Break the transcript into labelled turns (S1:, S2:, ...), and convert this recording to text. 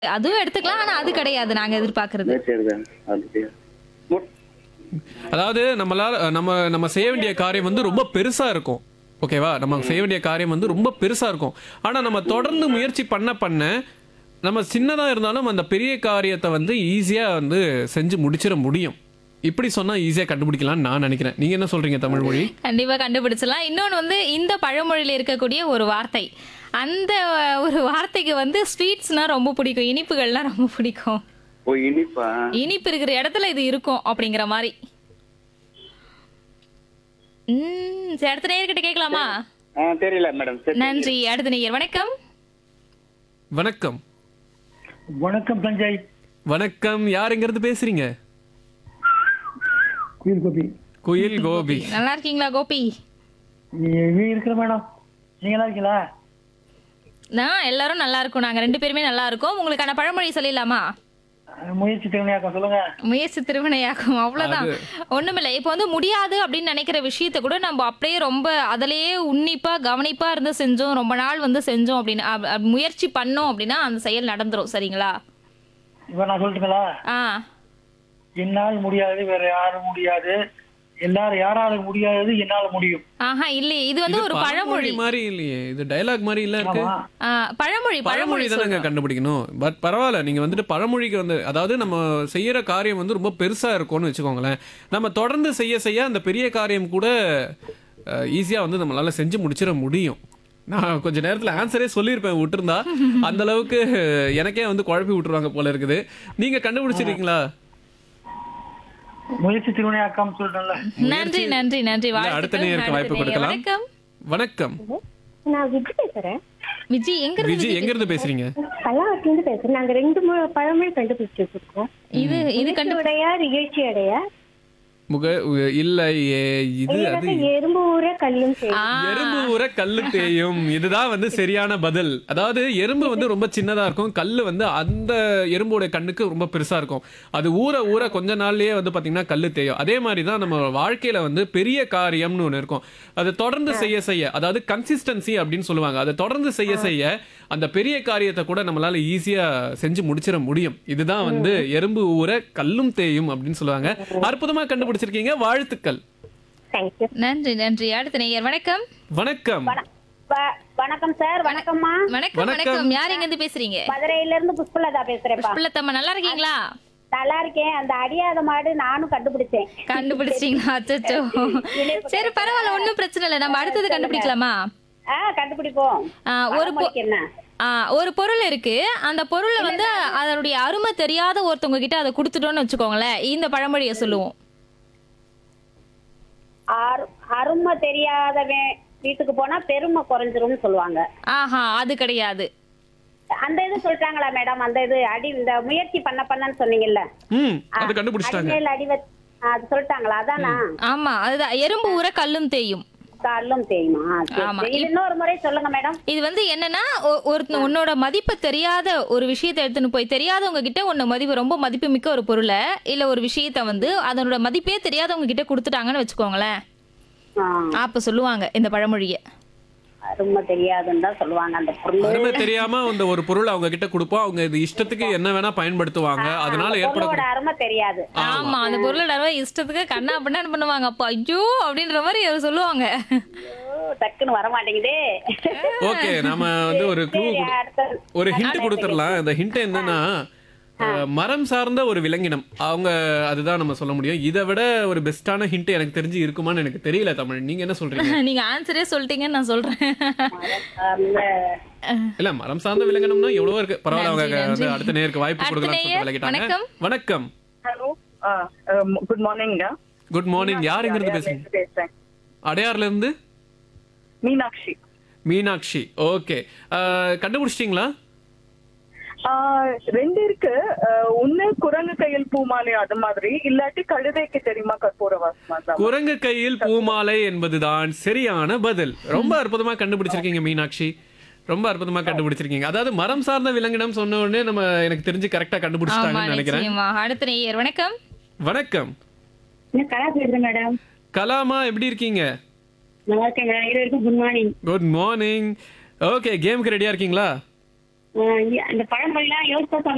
S1: அதுவும் எடுத்துக்கலாம் ஆனா அது கிடையாது நாங்க எதிர்பார்க்கறது
S2: சரிதான் அப்படியா மு-
S3: அதாவது நம்மளால நம்ம நம்ம செய்ய வேண்டிய காரியம் வந்து ரொம்ப பெருசா இருக்கும் ஓகேவா நம்ம செய்ய வேண்டிய காரியம் வந்து ரொம்ப பெருசா இருக்கும் ஆனா நம்ம தொடர்ந்து முயற்சி பண்ண பண்ண நம்ம சின்னதா இருந்தாலும் அந்த பெரிய காரியத்தை வந்து ஈஸியா வந்து செஞ்சு முடிச்சிட முடியும் இப்படி சொன்னா ஈஸியா கண்டுபிடிக்கலாம்னு நான் நினைக்கிறேன் நீங்க என்ன சொல்றீங்க தமிழ் மொழி
S1: கண்டிப்பா கண்டுபிடிச்சிடலாம் இன்னொன்னு வந்து இந்த பழமொழியில இருக்கக்கூடிய ஒரு வார்த்தை அந்த ஒரு வார்த்தைக்கு வந்து ஸ்வீட்ஸ்னா ரொம்ப பிடிக்கும் இனிப்புகள்லாம் ரொம்ப பிடிக்கும்
S2: ஓ இனிப்பா
S1: இனிப்பு இருக்கிற இடத்துல இது இருக்கும் அப்படிங்கிற மாதிரி ம் சரி, அடுத்த நேயர்கிட்ட கேட்கலாமா
S2: ஆ தெரியல மேடம் சரி
S1: நன்றி அடுத்த நேயர் வணக்கம்
S3: வணக்கம்
S4: வணக்கம் சஞ்சய்
S3: வணக்கம் யார் எங்க இருந்து பேசுறீங்க
S4: குயில் கோபி
S3: குயில் கோபி
S1: நல்லா இருக்கீங்களா கோபி
S4: நீ இருக்கிற மேடம் நீங்க நல்லா இருக்கீங்களா
S1: நான் எல்லாரும் நல்லா இருக்கோம் நாங்க ரெண்டு பேருமே நல்லா இருக்கோம் உங்களுக்கான பழமொழி சொல்லிடலாமா
S4: அஹ் முயற்சி திறமையாக்கம் சொல்லுங்க
S1: முயற்சி திருவினையாக்கும் அவ்வளவுதான் ஒண்ணுமில்ல இப்போ வந்து முடியாது அப்படின்னு நினைக்கிற விஷயத்த கூட நம்ம அப்படியே ரொம்ப அதிலேயே உன்னிப்பா கவனிப்பா இருந்து செஞ்சோம் ரொம்ப நாள் வந்து செஞ்சோம் அப்படின்னு அப்- அப் முயற்சி பண்ணோம் அப்படின்னா அந்த செயல் நடந்துரும் சரிங்களா
S4: இப்ப நான் சொல்லட்டுங்களா
S1: ஆ
S4: என்னால் முடியாது வேற யாரும் முடியாது எல்லாரும் யாரால முடியாதது என்னால முடியும்
S1: ஆஹா இல்லையே இது வந்து ஒரு பழமொழி
S3: மாதிரி இல்லையே இது டயலாக் மாதிரி இல்ல இருக்கு
S4: ஆமா
S1: ஆ, பழமொழி
S3: பழமொழி
S1: பழமொழி
S3: தானங்க
S1: சொல்றோம்.
S3: கண்டுபிடிக்கணும் பட் பரவாயில்ல நீங்க வந்துட்டு பழமொழிக்கு வந்து அதாவது நம்ம செய்யற காரியம் வந்து ரொம்ப பெருசா இருக்கும்னு வச்சுக்கோங்களேன் நம்ம தொடர்ந்து செய்ய செய்ய அந்த பெரிய காரியம் கூட ஈஸியா வந்து நம்மளால செஞ்சு முடிச்சிட முடியும் நான் கொஞ்ச நேரத்துல ஆன்சரே சொல்லியிருப்பேன் விட்டுருந்தா அந்த அளவுக்கு எனக்கே வந்து குழப்பி விட்டுருவாங்க போல இருக்குது நீங்க கண்டுபிடிச்சிருக்கீங்களா
S4: முயற்சி திருவினையாக்கம் சொல்றேன்ல
S1: நன்றி நன்றி நன்றி
S3: இல்ல, அடுத்த
S1: வாழ்த்துக்கள்.
S3: நேயருக்கு வாய்ப்பு
S1: அடுத்த நேயர்.
S3: கொடுக்கலாம்.
S1: வணக்கம்
S3: வணக்கம்
S5: நான் விஜய் பேசுறேன்
S1: விஜய் எங்க இருந்து
S3: விஜய் எங்க இருந்து பேசுறீங்க
S5: பல்லாவரத்துல இருந்து பேசுறேன் நாங்க ரெண்டு மூணு பழமொழி கண்டுபிடிச்சு வச்சிருக்கோம்
S1: இது இது கண்டு
S5: உடையார் இகழ்ச்சி அடைய
S3: முக இல்ல ஏ- இது அது
S5: எறும்பு ஊற கல்லும் செய்யும்
S1: ஆ,
S3: எறும்பு ஊற கல்லு தேயும் இதுதான் வந்து சரியான பதில் அதாவது எறும்பு வந்து ரொம்ப சின்னதா இருக்கும் கல்லு வந்து அந்த எறும்போட கண்ணுக்கு ரொம்ப பெருசா இருக்கும் அது ஊற ஊற கொஞ்ச நாள்லயே வந்து பாத்தீங்கன்னா கல்லு தேயும் அதே மாதிரி தான் நம்ம வாழ்க்கையில வந்து பெரிய காரியம்னு ஒண்ணு இருக்கும் அதை தொடர்ந்து செய்ய செய்ய அதாவது கன்சிஸ்டன்சி அப்படின்னு சொல்லுவாங்க அதை தொடர்ந்து செய்ய செய்ய அந்த பெரிய காரியத்தை கூட நம்மளால ஈஸியா செஞ்சு முடிச்சிட முடியும் இதுதான் வந்து எறும்பு ஊற கல்லும் தேயும் அப்படின்னு சொல்லுவாங்க அற்புதமா கண்டுபிடிச்சிருக்கீங்க வாழ்த்துக்கள்
S5: தேங்க்யூ
S1: நன்றி நன்றி அடுத்த நேயர் வணக்கம்
S3: வணக்கம்
S5: வணக்கம் சார் வணக்கம்மா
S1: வணக்கம்
S3: வணக்கம்.
S1: வணக்கம் யார் எங்க இருந்து பேசுறீங்க
S5: மதுரையில இருந்து புஷ்பலதா பேசுறேன்ப்பா
S1: புள்ளத்தம்மா நல்லா இருக்கீங்களா
S5: நல்லா இருக்கேன் அந்த அடியாத மாடு நானும் கண்டுபிடிச்சேன்
S1: கண்டுபிடிச்சிங்களா அச்சோ சரி பரவாயில்ல ஒண்ணும் பிரச்சனை இல்லை நம்ம அடுத்தது கண்டுபிடிக்கலாமா
S5: ஆ கண்டுபிடிப்போம்
S1: ஆ, ஒரு பொ-
S5: பழமொழிக்கு என்ன
S1: ஆ, ஒரு பொருள் இருக்கு அந்த பொருளை வந்து அதனுடைய அருமை தெரியாத ஒருத்தவங்க கிட்ட அதை கொடுத்துட்டோம்னு வச்சுக்கோங்களேன் இந்த பழமொழியை சொல்லுவோம்
S5: அரு- அருமை தெரியாதவன் வீட்டுக்கு போனா பெருமை குறைஞ்சிரும்னு சொல்லுவாங்க
S1: ஆஹா அது கிடையாது
S5: அந்த இது சொல்லிட்டாங்களா மேடம் அந்த இது அடி இந்த முயற்சி பண்ண பண்ணன்னு சொன்னீங்கல்ல
S3: ம் அது கண்டுபிடிச்சிட்டாங்க
S5: அடிமேல் அடி வச்சு ஆ, அது சொல்லிட்டாங்களா அதானா
S1: ஆமா அதுதான் எறும்பு ஊற கல்லும் தேயும்
S5: காலும் தெரியுமா சரி,
S1: ஆமா.
S5: சரி. இது இன்னொரு முறை சொல்லுங்க மேடம்
S1: இது வந்து என்னன்னா ஒ- ஒரு உன்னோட மதிப்பு தெரியாத ஒரு விஷயத்தை எடுத்துன்னு போய் தெரியாதவங்க கிட்ட உன்ன மதிப்பு ரொம்ப மதிப்பு மிக்க ஒரு பொருளை இல்ல ஒரு விஷயத்த வந்து அதனோட மதிப்பே தெரியாதவங்க கிட்ட கொடுத்துட்டாங்கன்னு வச்சுக்கோங்களேன்
S5: ஆ,
S1: அப்ப சொல்லுவாங்க இந்த பழமொழிய
S5: அருமை தெரியாதுன்னு தான் சொல்லுவாங்க அந்த பொருள்
S3: அருமை தெரியாம அந்த ஒரு பொருள் அவங்க கிட்ட கொடுப்போம் அவங்க இது இஷ்டத்துக்கு என்ன வேணா பயன்படுத்துவாங்க அதனால
S5: பொருளோட
S3: ஏற்படக்கூடிய
S5: அருமை தெரியாது
S1: ஆமா அந்த பொருளோட அளவை இஷ்டத்துக்கு கண்ணா பண்ணா பண்ணுவாங்க அப்பா ஐயோ அப்படின்ற மாதிரி அவர் சொல்லுவாங்க
S5: ஐயோ, டக்குன்னு வர மாட்டேங்குதே
S3: ஓகே நாம வந்து ஒரு க்ளூ
S5: சரி, அடுத்தது.
S3: ஒரு ஹிண்ட் கொடுத்துடலாம் இந்த ஹிண்ட் என்னன்னா அஹ், மரம் சார்ந்த ஒரு விலங்கினம் அவங்க அதுதான் நம்ம சொல்ல முடியும் இதை விட ஒரு பெஸ்டான ஹிண்ட் எனக்கு தெரிஞ்சு இருக்குமான்னு எனக்கு தெரியல தமிழ் நீங்க என்ன சொல்றீங்க
S1: நீங்க ஆன்சரே சொல்லிட்டீங்கன்னு நான் சொல்றேன்
S5: அந்த
S3: இல்ல மரம் சார்ந்த விலங்கினம்னா எவ்வளவோ இருக்கு பரவாயில்ல அவங்க
S1: நன்றி,
S3: வந்து
S1: நன்றி.
S3: அடுத்த நேருக்கு வாய்ப்பு
S1: அடுத்த
S3: கொடுக்கலாம்
S1: நேயர்,
S3: விலகிட்டாங்க
S1: வணக்கம்.
S3: வணக்கம்
S6: ஹலோ குட் மார்னிங்க
S3: குட் மார்னிங் யார் எங்க இருந்து பேசுறீங்க
S6: பேசுறேன்
S3: அடையார்ல இருந்து
S6: மீனாட்சி
S3: மீனாட்சி ஓகே கண்டுபிடிச்சிட்டீங்களா
S6: ஆஹ் ரெண்டு இருக்கு ஆஹ் ஒண்ணு குரங்கு கையில் பூமாலை அது மாதிரி இல்லாட்டி கழுதைக்கு தெரியுமா கற்பூர வாசமா
S3: குரங்கு கையில் பூமாலை என்பதுதான் சரியான பதில் ரொம்ப அற்புதமா கண்டுபிடிச்சிருக்கீங்க மீனாட்சி ரொம்ப அற்புதமா கண்டுபிடிச்சிருக்கீங்க அதாவது மரம் சார்ந்த விலங்கினம் சொன்ன உடனே நம்ம எனக்கு தெரிஞ்சு கரெக்டா
S1: ஆமா
S3: கண்டுபிடிச்சிட்டாங்கன்னு நினைக்கிறேன்
S1: நிச்சயமா அடுத்த நேயர் வணக்கம்
S3: வணக்கம்
S5: கலா பேசுறேன் மேடம்
S3: கலாமா எப்படி இருக்கீங்க
S5: நல்லா இருக்கேன் மேடம் இருவருக்கும் good morning
S3: good morning okay கேமுக்கு ரெடியா இருக்கீங்களா
S5: அந்த பழமொழிலாம் யோசிச்சா